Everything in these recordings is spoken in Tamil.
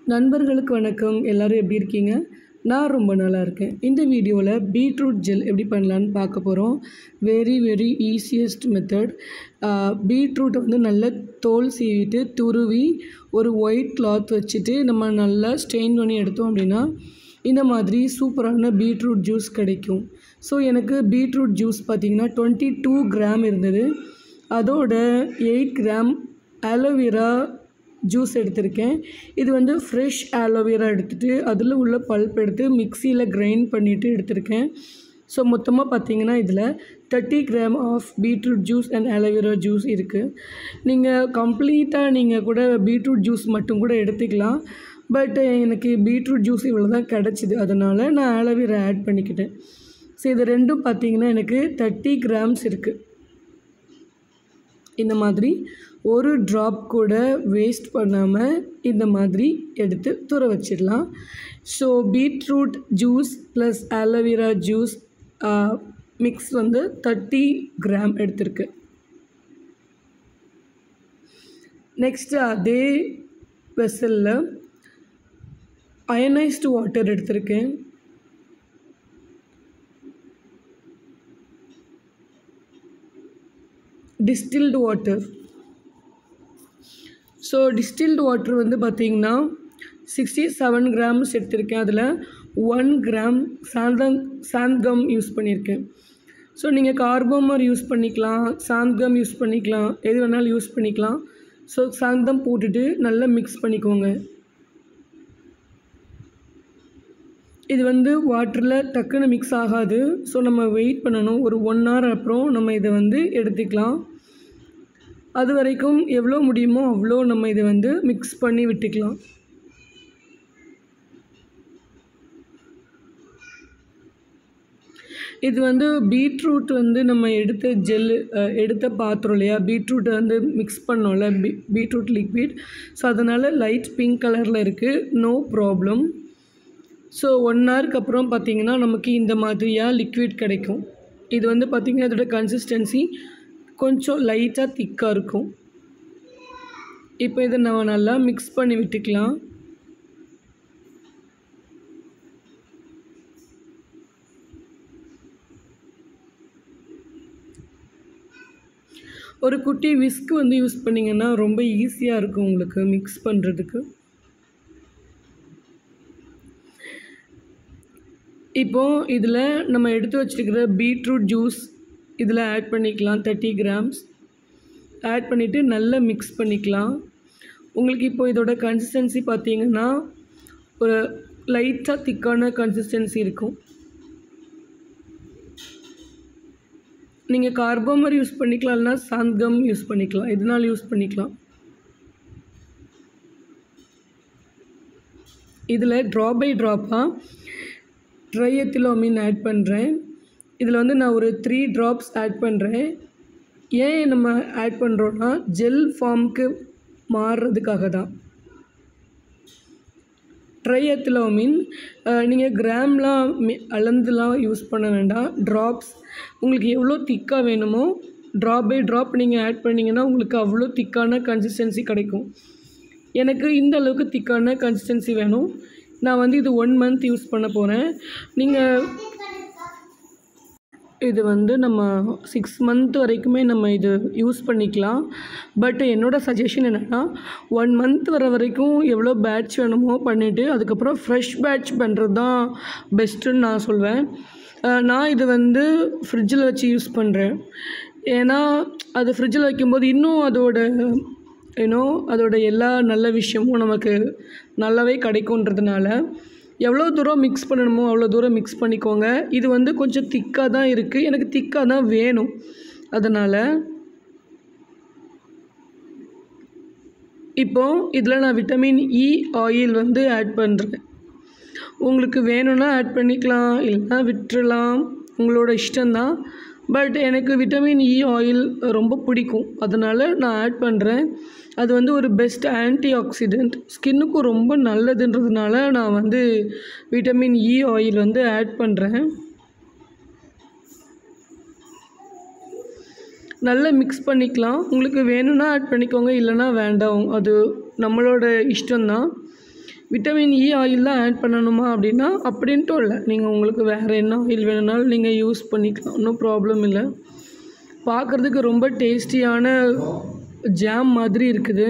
நண்பர்களுக்கு வணக்கம் எல்லோரும் எப்படி இருக்கீங்க நான் ரொம்ப நல்லா இருக்கேன் இந்த வீடியோவில் பீட்ரூட் ஜெல் எப்படி பண்ணலான்னு பார்க்க போகிறோம் very very easiest method beetroot வந்து நல்லா தோல் சீவிட்டு துருவி ஒரு ஒயிட் கிளாத் வச்சுட்டு நம்ம நல்லா ஸ்ட்ரெயின் பண்ணி எடுத்தோம் அப்படின்னா இந்த மாதிரி சூப்பரான பீட்ரூட் ஜூஸ் கிடைக்கும் ஸோ எனக்கு பீட்ரூட் ஜூஸ் பார்த்திங்கன்னா டுவெண்ட்டி டூ கிராம் இருந்தது அதோட எயிட் கிராம் ஆலோவேரா ஜூஸ் எடுத்திருக்கேன் இது வந்து ஃப்ரெஷ் ஆலோவேரா எடுத்துகிட்டு அதில் உள்ள பல்ப் எடுத்து மிக்சியில் கிரைண்ட் பண்ணிவிட்டு எடுத்திருக்கேன் ஸோ மொத்தமாக பார்த்தீங்கன்னா இதில் thirty gram of beetroot juice and aloe vera juice இருக்குது நீங்கள் கம்ப்ளீட்டாக நீங்கள் கூட பீட்ரூட் ஜூஸ் மட்டும் கூட எடுத்துக்கலாம் பட் எனக்கு பீட்ரூட் ஜூஸ் இவ்வளோ தான் கிடச்சிது அதனால் நான் ஆலோவேரா ஆட் பண்ணிக்கிட்டேன் ஸோ இது ரெண்டும் பார்த்தீங்கன்னா எனக்கு தேர்ட்டி கிராம்ஸ் இருக்குது இந்த மாதிரி ஒரு ட்ராப் கூட வேஸ்ட் பண்ணாமல் இந்த மாதிரி எடுத்து தூர வச்சிடலாம் so beetroot juice plus aloe vera juice mix வந்து தேர்ட்டி கிராம் எடுத்திருக்கு நெக்ஸ்ட்டு அதே வெசலில் அயனைஸ்டு வாட்டர் எடுத்திருக்கேன் distilled water so distilled water வந்து பார்த்திங்கன்னா சிக்ஸ்டி செவன் கிராம்ஸ் எடுத்திருக்கேன் அதில் one gram xanthan xanthan gum use பண்ணியிருக்கேன் ஸோ நீங்கள் கார்போமர் யூஸ் பண்ணிக்கலாம் சாந்த்கம் யூஸ் பண்ணிக்கலாம் எது வேணாலும் யூஸ் பண்ணிக்கலாம் ஸோ சாந்தம் போட்டுட்டு நல்லா மிக்ஸ் பண்ணிக்கோங்க இது வந்து வாட்டரில் டக்குன்னு மிக்ஸ் ஆகாது ஸோ நம்ம வெயிட் பண்ணணும் ஒரு ஒன் ஹவர் அப்புறம் நம்ம இதை வந்து எடுத்துக்கலாம் அது வரைக்கும் எவ்வளோ முடியுமோ அவ்வளோ நம்ம இதை வந்து மிக்ஸ் பண்ணி விட்டுக்கலாம் இது வந்து பீட்ரூட் வந்து நம்ம எடுத்த ஜெல்லு எடுத்த பாத்திரம் இல்லையா பீட்ரூட்டை வந்து மிக்ஸ் பண்ணோம்ல பீ பீட்ரூட் லிக்விட் ஸோ அதனால் லைட் பிங்க் கலரில் இருக்குது நோ ப்ராப்ளம் ஸோ ஒன் ஹவருக்கு அப்புறம் பார்த்திங்கன்னா நமக்கு இந்த மாதிரியாக லிக்விட் கிடைக்கும் இது வந்து பார்த்திங்கன்னா இதோட கன்சிஸ்டன்சி கொஞ்சம் லைட்டாக திக்காக இருக்கும் இப்போ இதை நம்ம நல்லா மிக்ஸ் பண்ணி விட்டுக்கலாம் ஒரு குட்டி விஸ்க் வந்து யூஸ் பண்ணிங்கன்னா ரொம்ப ஈஸியாக இருக்கும் உங்களுக்கு மிக்ஸ் பண்ணுறதுக்கு இப்போது இதில் நம்ம எடுத்து வச்சுருக்கிற பீட்ரூட் ஜூஸ் இதில் ஆட் பண்ணிக்கலாம் தேர்ட்டி கிராம்ஸ் ஆட் பண்ணிவிட்டு நல்லா மிக்ஸ் பண்ணிக்கலாம் உங்களுக்கு இப்போ இதோட கன்சிஸ்டன்சி பார்த்தீங்கன்னா ஒரு லைட்டாக திக்கான கன்சிஸ்டன்சி இருக்கும் நீங்கள் கார்போமர் யூஸ் பண்ணிக்கலாம் இல்லைனா சாந்த்கம் யூஸ் பண்ணிக்கலாம் எதனால் யூஸ் பண்ணிக்கலாம் இதில் ட்ராப் பை ட்ராப்பாக ட்ரையத்திலோமின் ஆட் பண்ணுறேன் இதில் வந்து நான் ஒரு த்ரீ ட்ராப்ஸ் ஆட் பண்ணுறேன் ஏன் நம்ம ஆட் பண்ணுறோன்னா ஜெல் ஃபார்முக்கு மாறுறதுக்காக தான் ட்ரையத்திலோமின் நீங்கள் கிராம்லாம் அளந்துலாம் யூஸ் பண்ண வேண்டாம் ட்ராப்ஸ் உங்களுக்கு எவ்வளோ திக்காக வேணுமோ ட்ராப் பை ட்ராப் நீங்கள் ஆட் பண்ணிங்கன்னா உங்களுக்கு அவ்வளோ திக்கான கன்சிஸ்டன்சி கிடைக்கும் எனக்கு இந்த அளவுக்கு திக்கான கன்சிஸ்டன்சி வேணும் நான் வந்து இது ஒன் மந்த் யூஸ் பண்ண போகிறேன் நீங்கள் இது வந்து நம்ம சிக்ஸ் மந்த் வரைக்குமே நம்ம இது யூஸ் பண்ணிக்கலாம் பட் என்னோடய சஜஷன் என்னென்னா ஒன் மந்த் வர வரைக்கும் எவ்வளோ பேட்ச் வேணுமோ பண்ணிவிட்டு அதுக்கப்புறம் ஃப்ரெஷ் பேட்ச் பண்ணுறது தான் பெஸ்ட்டுன்னு நான் சொல்வேன் நான் இது வந்து ஃப்ரிட்ஜில் வச்சு யூஸ் பண்ணுறேன் ஏன்னா அது ஃப்ரிட்ஜில் வைக்கும்போது இன்னும் அதோட ஏன்னோ அதோட எல்லா நல்ல விஷயமும் நமக்கு நல்லாவே கிடைக்குன்றதுனால எவ்வளோ தூரம் மிக்ஸ் பண்ணணுமோ அவ்வளோ தூரம் மிக்ஸ் பண்ணிக்கோங்க இது வந்து கொஞ்சம் திக்காக தான் இருக்குது எனக்கு திக்காக தான் வேணும் அதனால் இப்போது இதில் நான் விட்டமின் இ ஆயில் வந்து ஆட் பண்ணுறேன் உங்களுக்கு வேணும்னா ஆட் பண்ணிக்கலாம் இல்லைன்னா விட்டுறலாம் உங்களோட இஷ்டம்தான் பட் எனக்கு விட்டமின் இ ஆயில் ரொம்ப பிடிக்கும் அதனால் நான் ஆட் பண்ணுறேன் அது வந்து ஒரு பெஸ்ட் ஆன்டி ஆக்சிடெண்ட் ஸ்கின்னுக்கும் ரொம்ப நல்லதுன்றதுனால நான் வந்து விட்டமின் இ ஆயில் வந்து ஆட் பண்ணுறேன் நல்லா மிக்ஸ் பண்ணிக்கலாம் உங்களுக்கு வேணும்னா ஆட் பண்ணிக்கோங்க இல்லைன்னா வேண்டாம் அது நம்மளோட இஷ்டம்தான் விட்டமின் இ ஆயில் தான் ஆட் பண்ணணுமா அப்படின்னா அப்படின்ட்டு இல்லை நீங்கள் உங்களுக்கு வேறு என்ன ஆயில் வேணுனாலும் நீங்கள் யூஸ் பண்ணிக்கலாம் ஒன்றும் ப்ராப்ளம் இல்லை பார்க்குறதுக்கு ரொம்ப டேஸ்டியான ஜாம் மாதிரி இருக்குது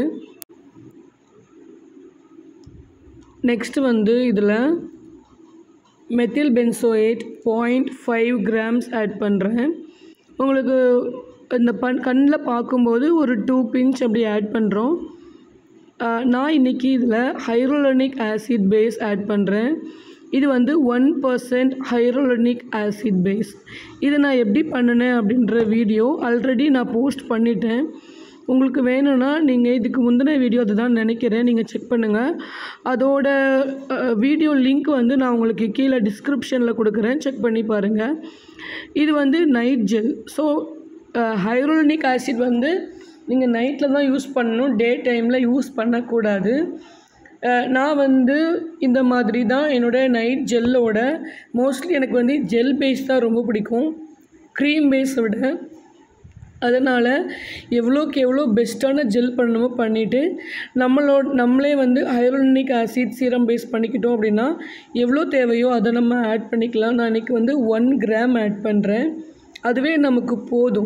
நெக்ஸ்ட் வந்து இதில் methyl benzoate point five grams add பண்ணுறேன் உங்களுக்கு இந்த பண் கண்ணில் பார்க்கும்போது ஒரு டூ பிஞ்ச் அப்படி ஆட் பண்ணுறோம் நான் இன்றைக்கி இதில் ஹைரோலனிக் ஆசிட் பேஸ் ஆட் பண்ணுறேன் இது வந்து one percent hyaluronic acid base இதை நான் எப்படி பண்ணினேன் அப்படின்ற வீடியோ ஆல்ரெடி நான் போஸ்ட் பண்ணிட்டேன் உங்களுக்கு வேணும்னா நீங்கள் இதுக்கு முந்தின வீடியோ அதுதான் நினைக்கிறேன் நீங்கள் செக் பண்ணுங்கள் அதோட வீடியோ லிங்க் வந்து நான் உங்களுக்கு கீழே டிஸ்கிரிப்ஷனில் கொடுக்குறேன் செக் பண்ணி பாருங்கள் இது வந்து night gel so hyaluronic acid வந்து நீங்கள் நைட்டில் தான் யூஸ் பண்ணணும் டே டைமில் யூஸ் பண்ணக்கூடாது அஹ் நான் வந்து இந்த மாதிரி தான் என்னோடய நைட் ஜெல்லோட மோஸ்ட்லி எனக்கு வந்து ஜெல் பேஸ் தான் ரொம்ப பிடிக்கும் க்ரீம் பேஸை விட அதனால் எவ்வளோக்கு எவ்வளோ பெஸ்ட்டான ஜெல் பண்ணணுமோ பண்ணிவிட்டு நம்மளோட நம்மளே வந்து ஹைரோனிக் ஆசிட் சீரம் பேஸ் பண்ணிக்கிட்டோம் அப்படின்னா எவ்வளோ தேவையோ அதை நம்ம ஆட் பண்ணிக்கலாம் நான் இன்றைக்கி வந்து ஒன் கிராம் ஆட் பண்ணுறேன் அதுவே நமக்கு போதும்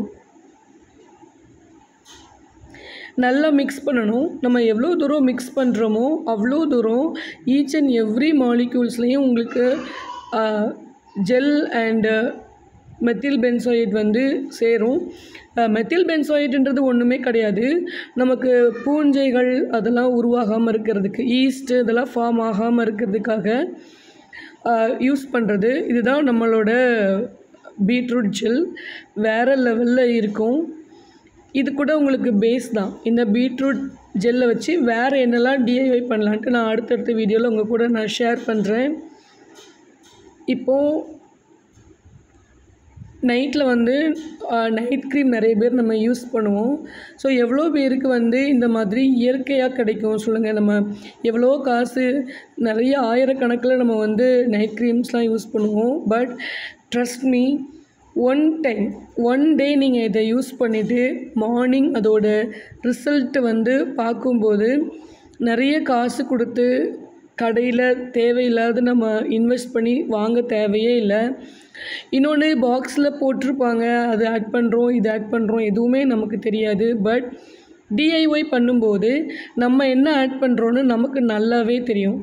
நல்லா மிக்ஸ் பண்ணணும் நம்ம எவ்வளோ தூரம் மிக்ஸ் பண்ணுறோமோ அவ்வளோ தூரம் ஈச் அண்ட் எவ்ரி மாலிக்யூல்ஸ்லேயும் உங்களுக்கு ஜெல் அண்டு மெத்தில் பென்சாயிட் வந்து சேரும் மெத்தில் பென்சாயிட்ன்றது ஒன்றுமே கிடையாது நமக்கு பூஞ்சைகள் அதெல்லாம் உருவாகாமல் இருக்கிறதுக்கு ஈஸ்ட் இதெல்லாம் ஃபார்ம் ஆகாமல் இருக்கிறதுக்காக யூஸ் பண்ணுறது இதுதான் நம்மளோட பீட்ரூட் ஜெல் வேறு லெவலில் இருக்கும் இது கூட உங்களுக்கு பேஸ் தான் இந்த பீட்ரூட் ஜெல்லை வச்சு வேறு என்னெல்லாம் டிஐஒய் பண்ணலான்ட்டு நான் அடுத்தடுத்த வீடியோவில் உங்கள் கூட நான் ஷேர் பண்ணுறேன் இப்போது நைட்டில் வந்து நைட் க்ரீம் நிறைய பேர் நம்ம யூஸ் பண்ணுவோம் ஸோ எவ்வளோ பேருக்கு வந்து இந்த மாதிரி இயற்கையாக கிடைக்கும் சொல்லுங்கள் நம்ம எவ்வளோ காசு நிறைய ஆயிரக்கணக்கில் நம்ம வந்து நைட் க்ரீம்ஸ்லாம் யூஸ் பண்ணுவோம் but trust me one time one day நீங்கள் இதை யூஸ் பண்ணிவிட்டு மார்னிங் அதோட ரிசல்ட்டு வந்து பார்க்கும்போது நிறைய காசு கொடுத்து கடையில் தேவையில்லாத நம்ம இன்வெஸ்ட் பண்ணி வாங்க தேவையே இல்லை இன்னொன்று பாக்ஸில் போட்டிருப்பாங்க அது ஆட் பண்ணுறோம் இது ஆட் பண்ணுறோம் எதுவுமே நமக்கு தெரியாது பட் டிஐஒய் பண்ணும்போது நம்ம என்ன ஆட் பண்ணுறோன்னு நமக்கு நல்லாவே தெரியும்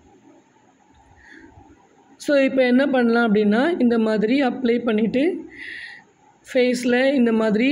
ஸோ இப்போ என்ன பண்ணலாம் அப்படின்னா இந்த மாதிரி அப்ளை பண்ணிவிட்டு ஃபேஸில் இந்த மாதிரி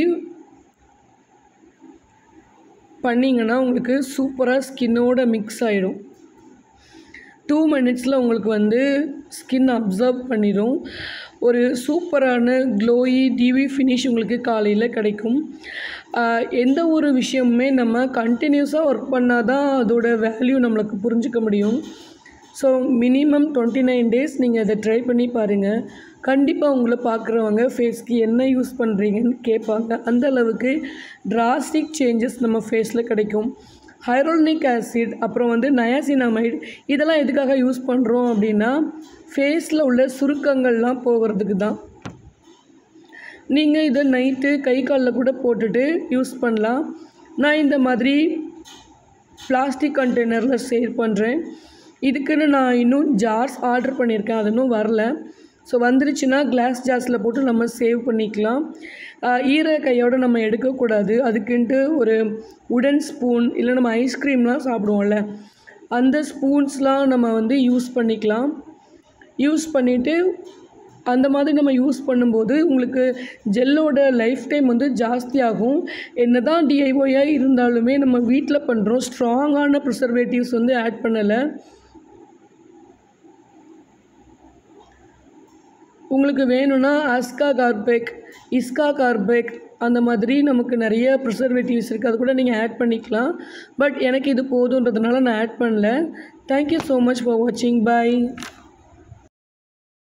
பண்ணிங்கன்னா உங்களுக்கு சூப்பராக ஸ்கின்னோட மிக்ஸ் ஆகிடும் டூ மினிட்ஸில் உங்களுக்கு வந்து ஸ்கின் அப்சர்வ் பண்ணிடும் ஒரு சூப்பரான க்ளோயி டிவி ஃபினிஷ் உங்களுக்கு காலையில் கிடைக்கும் ஆஹ் எந்த ஒரு விஷயமுமே நம்ம கண்டினியூஸாக ஒர்க் பண்ணால் தான் அதோட வேல்யூ நம்மளுக்கு புரிஞ்சுக்க முடியும் so minimum twenty nine days நீங்கள் அதை ட்ரை பண்ணி பாருங்கள் கண்டிப்பாக உங்களை பார்க்குறவங்க ஃபேஸ்க்கு என்ன யூஸ் பண்ணுறீங்கன்னு கேட்பாங்க அந்த அளவுக்கு டிராஸ்டிக் சேஞ்சஸ் நம்ம ஃபேஸில் கிடைக்கும் ஹைரோனிக் ஆசிட் அப்புறம் வந்து நயாசினமைட் இதெல்லாம் எதுக்காக யூஸ் பண்ணுறோம் அப்படின்னா ஃபேஸில் உள்ள சுருக்கங்கள்லாம் போகிறதுக்கு தான் நீங்கள் இதை நைட்டு கை காலில் கூட போட்டுட்டு யூஸ் பண்ணலாம் நான் இந்த மாதிரி பிளாஸ்டிக் கண்டெய்னரில் சேவ் பண்ணுறேன் இதுக்குன்னு நான் இன்னும் ஜார்ஸ் ஆர்டர் பண்ணியிருக்கேன் அது இன்னும் வரல ஸோ வந்துருச்சுன்னா கிளாஸ் ஜார்ஸில் போட்டு நம்ம சேவ் பண்ணிக்கலாம் ஆஹ் ஈர கையோடு நம்ம எடுக்கக்கூடாது அதுக்குன்ட்டு ஒரு உடன் ஸ்பூன் இல்லை நம்ம ஐஸ்கிரீம்லாம் சாப்பிடுவோம்ல அந்த ஸ்பூன்ஸ்லாம் நம்ம வந்து யூஸ் பண்ணிக்கலாம் யூஸ் பண்ணிவிட்டு அந்த மாதிரி நம்ம யூஸ் பண்ணும்போது உங்களுக்கு ஜெல்லோட லைஃப் டைம் வந்து ஜாஸ்தியாகும் என்ன தான் டிஐஒயாக இருந்தாலுமே நம்ம வீட்டில் பண்ணுறோம் ஸ்ட்ராங்கான ப்ரிசர்வேட்டிவ்ஸ் வந்து ஆட் பண்ணலை உங்களுக்கு வேணும்னா அஸ்கா கார்பெக் இஸ்கா கார்பெக் அந்த மாதிரி நமக்கு நிறைய ப்ரிசர்வேட்டிவ்ஸ் இருக்குது அது கூட நீங்கள் ஆட் பண்ணிக்கலாம் பட் எனக்கு இது போதுன்றதுனால நான் ஆட் பண்ணல தேங்க்யூ ஸோ மச் ஃபார் வாட்சிங் பை